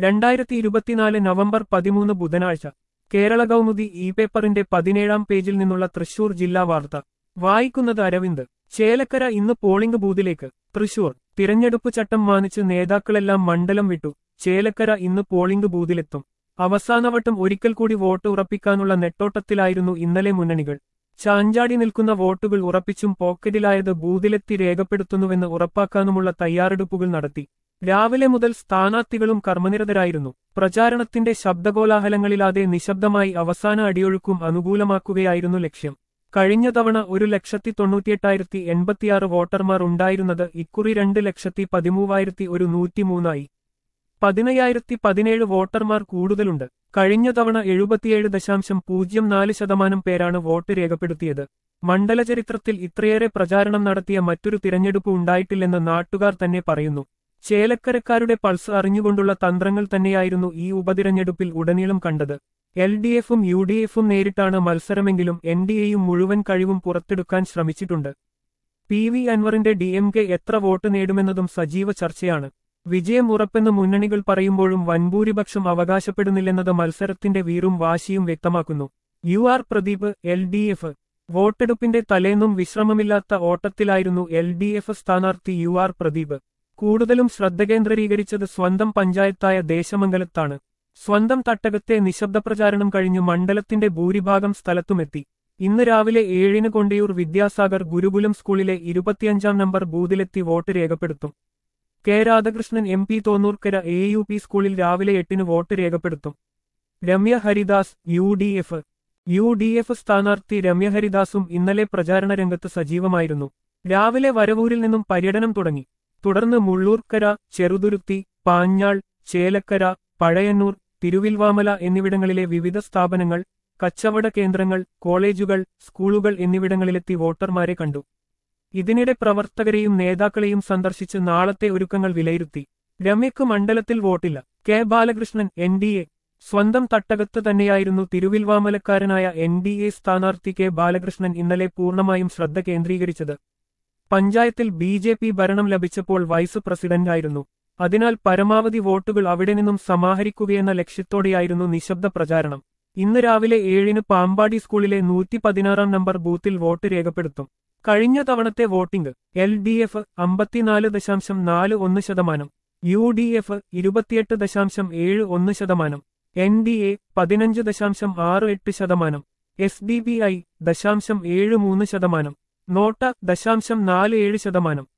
രണ്ടായിരത്തി ഇരുപത്തിനാല് നവംബർ പതിമൂന്ന് ബുധനാഴ്ച കേരള കൗമുദി ഇ പേപ്പറിന്റെ പതിനേഴാം പേജിൽ നിന്നുള്ള തൃശൂർ ജില്ലാ വാർത്ത വായിക്കുന്നത് അരവിന്ദ് ചേലക്കര ഇന്ന് പോളിംഗ് ബൂത്തിലേക്ക് തൃശൂർ തിരഞ്ഞെടുപ്പ് ചട്ടം മാനിച്ച് നേതാക്കളെല്ലാം മണ്ഡലം വിട്ടു ചേലക്കര ഇന്ന് പോളിംഗ് ബൂത്തിലെത്തും അവസാനവട്ടം ഒരിക്കൽ കൂടി വോട്ട് ഉറപ്പിക്കാനുള്ള നെട്ടോട്ടത്തിലായിരുന്നു ഇന്നലെ മുന്നണികൾ ചാഞ്ചാടി നിൽക്കുന്ന വോട്ടുകൾ ഉറപ്പിച്ചും പോക്കറ്റിലായത് ബൂത്തിലെത്തി രേഖപ്പെടുത്തുന്നുവെന്ന് ഉറപ്പാക്കാനുമുള്ള തയ്യാറെടുപ്പുകൾ നടത്തി രാവിലെ മുതൽ സ്ഥാനാർത്ഥികളും കർമ്മനിരതരായിരുന്നു പ്രചാരണത്തിന്റെ ശബ്ദകോലാഹലങ്ങളില്ലാതെ നിശബ്ദമായി അവസാന അടിയൊഴുക്കും അനുകൂലമാക്കുകയായിരുന്നു ലക്ഷ്യം കഴിഞ്ഞ തവണ ഒരു ലക്ഷത്തി തൊണ്ണൂറ്റിയെട്ടായിരത്തി എൺപത്തിയാറ് വോട്ടർമാർ ഉണ്ടായിരുന്നത് ഇക്കുറി രണ്ട് ലക്ഷത്തി പതിമൂവായിരത്തി ഒരു നൂറ്റിമൂന്നായി പതിനയ്യായിരത്തി പതിനേഴ് വോട്ടർമാർ കൂടുതലുണ്ട് കഴിഞ്ഞ തവണ എഴുപത്തിയേഴ് ദശാംശം പൂജ്യം നാല് ശതമാനം പേരാണ് വോട്ട് രേഖപ്പെടുത്തിയത് മണ്ഡല ചരിത്രത്തിൽ ഇത്രയേറെ പ്രചാരണം നടത്തിയ മറ്റൊരു തിരഞ്ഞെടുപ്പ് ഉണ്ടായിട്ടില്ലെന്ന് നാട്ടുകാർ തന്നെ പറയുന്നു ചേലക്കരക്കാരുടെ പൾസ് അറിഞ്ഞുകൊണ്ടുള്ള തന്ത്രങ്ങൾ തന്നെയായിരുന്നു ഈ ഉപതിരഞ്ഞെടുപ്പിൽ ഉടനീളം കണ്ടത് എൽ ഡി എഫും യു ഡി എഫും നേരിട്ടാണ് മത്സരമെങ്കിലും എൻ ഡി എയും മുഴുവൻ കഴിവും പുറത്തെടുക്കാൻ ശ്രമിച്ചിട്ടുണ്ട് പി വി അൻവറിന്റെ ഡി എം കെ എത്ര വോട്ട് നേടുമെന്നതും സജീവ ചർച്ചയാണ് വിജയം ഉറപ്പെന്ന് മുന്നണികൾ പറയുമ്പോഴും വൻഭൂരിപക്ഷം അവകാശപ്പെടുന്നില്ലെന്നത് മത്സരത്തിന്റെ വീറും വാശിയും വ്യക്തമാക്കുന്നു U R Pradeep L D F വോട്ടെടുപ്പിന്റെ തലേന്നും വിശ്രമമില്ലാത്ത ഓട്ടത്തിലായിരുന്നു എൽ ഡി എഫ് സ്ഥാനാർത്ഥി യു ആർ പ്രദീപ് കൂടുതലും ശ്രദ്ധ കേന്ദ്രീകരിച്ചത് സ്വന്തം പഞ്ചായത്തായ ദേശമംഗലത്താണ് സ്വന്തം തട്ടകത്തെ നിശബ്ദ പ്രചാരണം കഴിഞ്ഞു മണ്ഡലത്തിന്റെ ഭൂരിഭാഗം സ്ഥലത്തുമെത്തി ഇന്ന് രാവിലെ ഏഴിന് കൊണ്ടിയൂർ വിദ്യാസാഗർ ഗുരുകുലം സ്കൂളിലെ ഇരുപത്തിയഞ്ചാം നമ്പർ ബൂത്തിലെത്തി വോട്ട് രേഖപ്പെടുത്തും K Radhakrishnan M P Thonnurkara A U P സ്കൂളിൽ രാവിലെ എട്ടിന് വോട്ട് രേഖപ്പെടുത്തും Ramya Haridas U D F U D F സ്ഥാനാർത്ഥി രമ്യ ഹരിദാസും ഇന്നലെ പ്രചാരണ രംഗത്ത് സജീവമായിരുന്നു രാവിലെ വരവൂരിൽ നിന്നും പര്യടനം തുടങ്ങി തുടർന്ന് മുള്ളൂർക്കര ചെറുതുരുത്തി പാഞ്ഞാൾ ചേലക്കര പഴയന്നൂർ തിരുവിൽവാമല എന്നിവിടങ്ങളിലെ വിവിധ സ്ഥാപനങ്ങൾ കച്ചവട കേന്ദ്രങ്ങൾ കോളേജുകൾ സ്കൂളുകൾ എന്നിവിടങ്ങളിലെത്തി വോട്ടർമാരെ കണ്ടു ഇതിനിടെ പ്രവർത്തകരെയും നേതാക്കളെയും സന്ദർശിച്ച് നാളത്തെ ഒരുക്കങ്ങൾ വിലയിരുത്തി രമ്യക്ക് മണ്ഡലത്തിൽ വോട്ടില്ല K Balakrishnan N D A സ്വന്തം തട്ടകത്ത് തന്നെയായിരുന്നു തിരുവിൽവാമലക്കാരനായ എൻ ഡി എ സ്ഥാനാർത്ഥി കെ ബാലകൃഷ്ണൻ ഇന്നലെ പൂർണ്ണമായും ശ്രദ്ധ കേന്ദ്രീകരിച്ചത് പഞ്ചായത്തിൽ ബി ജെ പി ഭരണം ലഭിച്ചപ്പോൾ വൈസ് പ്രസിഡന്റായിരുന്നു അതിനാൽ പരമാവധി വോട്ടുകൾ അവിടെ നിന്നും സമാഹരിക്കുകയെന്ന ലക്ഷ്യത്തോടെയായിരുന്നു നിശബ്ദ പ്രചാരണം ഇന്ന് രാവിലെ ഏഴിന് പാമ്പാടി സ്കൂളിലെ നൂറ്റി പതിനാറാം നമ്പർ ബൂത്തിൽ വോട്ട് രേഖപ്പെടുത്തും കഴിഞ്ഞ തവണത്തെ വോട്ടിംഗ് എൽ ഡി എഫ് അമ്പത്തിനാല് ദശാംശം നാല് ഒന്ന് ശതമാനം യു ഡി എഫ് ഇരുപത്തിയെട്ട് ദശാംശം ഏഴ് ഒന്ന് ശതമാനം എൻ ഡി എ പതിനഞ്ച് ദശാംശം ആറ് എട്ട് ശതമാനം എസ് ഡി ബി ഐ ദശാംശം ഏഴ് മൂന്ന് ശതമാനം നോട്ട ദശാംശം നാല് ഏഴ് ശതമാനം